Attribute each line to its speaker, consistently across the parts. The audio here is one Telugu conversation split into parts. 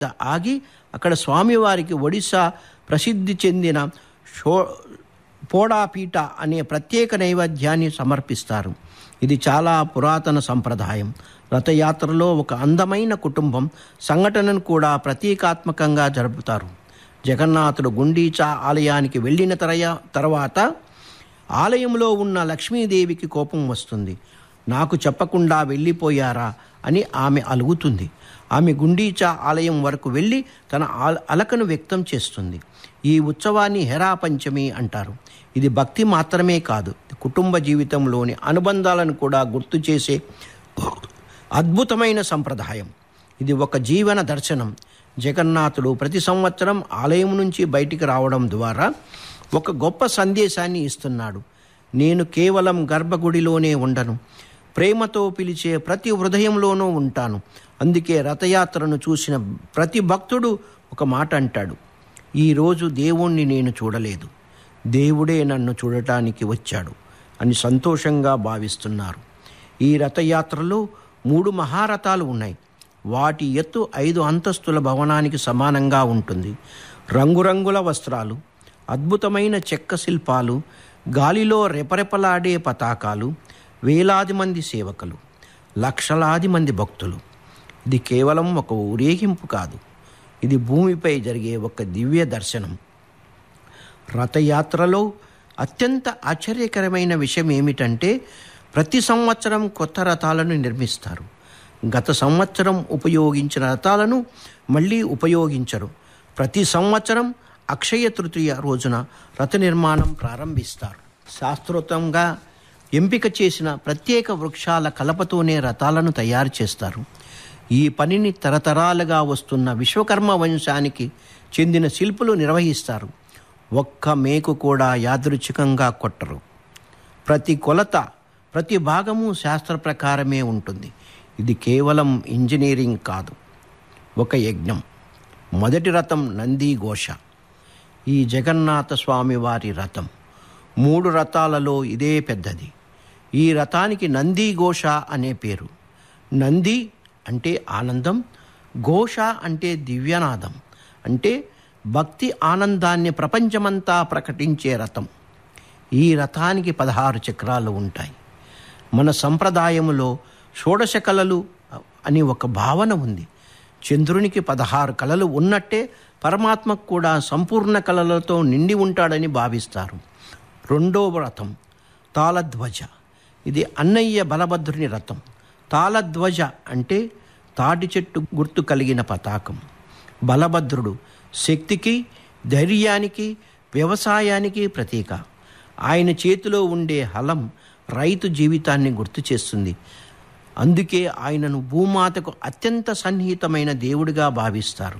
Speaker 1: ఆగి అక్కడ స్వామివారికి ఒడిశా ప్రసిద్ధి చెందిన షో పోడాపీట అనే ప్రత్యేక నైవేద్యాన్ని సమర్పిస్తారు ఇది చాలా పురాతన సంప్రదాయం రథయాత్రలో ఒక అందమైన కుటుంబం సంఘటనను కూడా ప్రతీకాత్మకంగా జరుపుతారు జగన్నాథుడు గుండీచా ఆలయానికి వెళ్ళిన తరయ తర్వాత ఆలయంలో ఉన్న లక్ష్మీదేవికి కోపం వస్తుంది నాకు చెప్పకుండా వెళ్ళిపోయారా అని ఆమె అలుగుతుంది ఆమె గుండీచా ఆలయం వరకు వెళ్ళి తన ఆల- అలకను వ్యక్తం చేస్తుంది ఈ ఉత్సవాన్ని హెరా పంచమి అంటారు ఇది భక్తి మాత్రమే కాదు కుటుంబ జీవితంలోని అనుబంధాలను కూడా గుర్తు చేసే అద్భుతమైన సంప్రదాయం ఇది ఒక జీవన దర్శనం జగన్నాథుడు ప్రతి సంవత్సరం ఆలయం నుంచి బయటికి రావడం ద్వారా ఒక గొప్ప సందేశాన్ని ఇస్తున్నాడు నేను కేవలం గర్భగుడిలోనే ఉండను ప్రేమతో పిలిచే ప్రతి హృదయంలోనూ ఉంటాను అందుకే రథయాత్రను చూసిన ప్రతి భక్తుడు ఒక మాట అంటాడు ఈరోజు దేవుణ్ణి నేను చూడలేదు దేవుడే నన్ను చూడటానికి వచ్చాడు అని సంతోషంగా భావిస్తున్నారు ఈ రథయాత్రలో మూడు మహారథాలు ఉన్నాయి వాటి ఎత్తు ఐదు అంతస్తుల భవనానికి సమానంగా ఉంటుంది రంగురంగుల వస్త్రాలు అద్భుతమైన చెక్క శిల్పాలు గాలిలో రెపరెపలాడే పతాకాలు వేలాది మంది సేవకులు లక్షలాది మంది భక్తులు ఇది కేవలం ఒక ఊరేగింపు కాదు ఇది భూమిపై జరిగే ఒక దివ్య దర్శనం రథయాత్రలో అత్యంత ఆశ్చర్యకరమైన విషయం ఏమిటంటే ప్రతి సంవత్సరం కొత్త రథాలను నిర్మిస్తారు గత సంవత్సరం ఉపయోగించిన రథాలను మళ్ళీ ఉపయోగించరు ప్రతి సంవత్సరం అక్షయ తృతీయ రోజున రథ నిర్మాణం ప్రారంభిస్తారు శాస్త్రోక్తంగా ఎంపిక చేసిన ప్రత్యేక వృక్షాల కలపతోనే రథాలను తయారు చేస్తారు ఈ పనిని తరతరాలుగా వస్తున్న విశ్వకర్మ వంశానికి చెందిన శిల్పులు నిర్వహిస్తారు ఒక్క మేకు కూడా యాదృచ్ఛికంగా కొట్టరు ప్రతి కొలత ప్రతి భాగము శాస్త్ర ప్రకారమే ఉంటుంది ఇది కేవలం ఇంజనీరింగ్ కాదు ఒక యజ్ఞం మొదటి రథం నంది ఘోష ఈ జగన్నాథ స్వామి వారి రథం మూడు రథాలలో ఇదే పెద్దది ఈ రథానికి నంది ఘోష అనే పేరు నంది అంటే ఆనందం ఘోష అంటే దివ్యనాదం అంటే భక్తి ఆనందాన్ని ప్రపంచమంతా ప్రకటించే రథం ఈ రథానికి పదహారు చక్రాలు ఉంటాయి మన సంప్రదాయములో షోడశ కళలు అని ఒక భావన ఉంది చంద్రునికి పదహారు కళలు ఉన్నట్టే పరమాత్మకు కూడా సంపూర్ణ కళలతో నిండి ఉంటాడని భావిస్తారు రెండవ రథం తాళధ్వజ ఇది అన్నయ్య బలభద్రుని రథం తాళధ్వజ అంటే తాటి చెట్టు గుర్తు కలిగిన పతాకం బలభద్రుడు శక్తికి ధైర్యానికి వ్యవసాయానికి ప్రతీక ఆయన చేతిలో ఉండే హలం రైతు జీవితాన్ని గుర్తు చేస్తుంది అందుకే ఆయనను భూమాతకు అత్యంత సన్నిహితమైన దేవుడిగా భావిస్తారు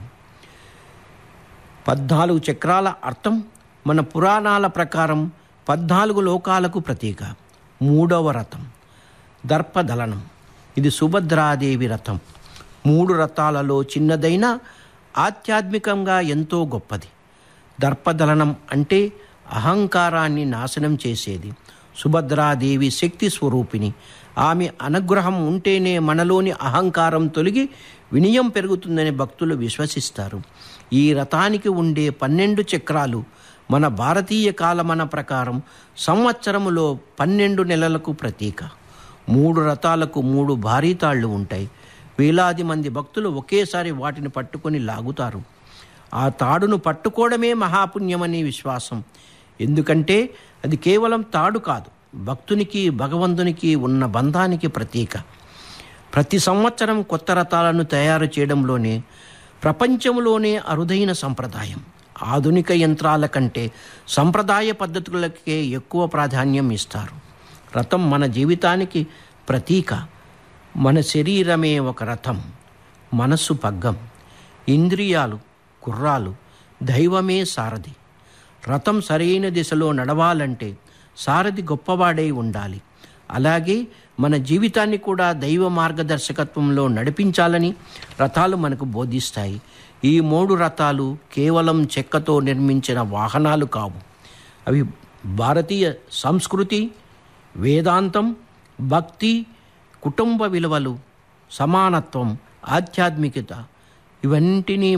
Speaker 1: పద్నాలుగు చక్రాల అర్థం మన పురాణాల ప్రకారం పద్నాలుగు లోకాలకు ప్రతీక మూడవ రథం దర్పదలనం ఇది సుభద్రాదేవి రథం మూడు రథాలలో చిన్నదైన ఆధ్యాత్మికంగా ఎంతో గొప్పది దర్పదలనం అంటే అహంకారాన్ని నాశనం చేసేది సుభద్రాదేవి శక్తి స్వరూపిణి ఆమె అనుగ్రహం ఉంటేనే మనలోని అహంకారం తొలగి వినయం పెరుగుతుందని భక్తులు విశ్వసిస్తారు ఈ రథానికి ఉండే పన్నెండు చక్రాలు మన భారతీయ కాలమన ప్రకారం సంవత్సరములో పన్నెండు నెలలకు ప్రతీక మూడు రథాలకు మూడు భారీ తాళ్ళు ఉంటాయి వేలాది మంది భక్తులు ఒకేసారి వాటిని పట్టుకొని లాగుతారు ఆ తాడును పట్టుకోవడమే మహాపుణ్యమని విశ్వాసం ఎందుకంటే అది కేవలం తాడు కాదు భక్తునికి భగవంతునికి ఉన్న బంధానికి ప్రతీక ప్రతి సంవత్సరం కొత్త రథాలను తయారు చేయడంలోనే ప్రపంచంలోనే అరుదైన సంప్రదాయం ఆధునిక యంత్రాల కంటే సంప్రదాయ పద్ధతులకే ఎక్కువ ప్రాధాన్యం ఇస్తారు రథం మన జీవితానికి ప్రతీక మన శరీరమే ఒక రథం మనస్సు పగ్గం ఇంద్రియాలు కుర్రాలు దైవమే సారథి రథం సరైన దిశలో నడవాలంటే సారథి గొప్పవాడై ఉండాలి అలాగే మన జీవితాన్ని కూడా దైవ మార్గదర్శకత్వంలో నడిపించాలని రథాలు మనకు బోధిస్తాయి ఈ మూడు రథాలు కేవలం చెక్కతో నిర్మించిన వాహనాలు కావు అవి భారతీయ సంస్కృతి వేదాంతం భక్తి కుటుంబ విలువలు సమానత్వం ఆధ్యాత్మికత ఇవన్నిటినీ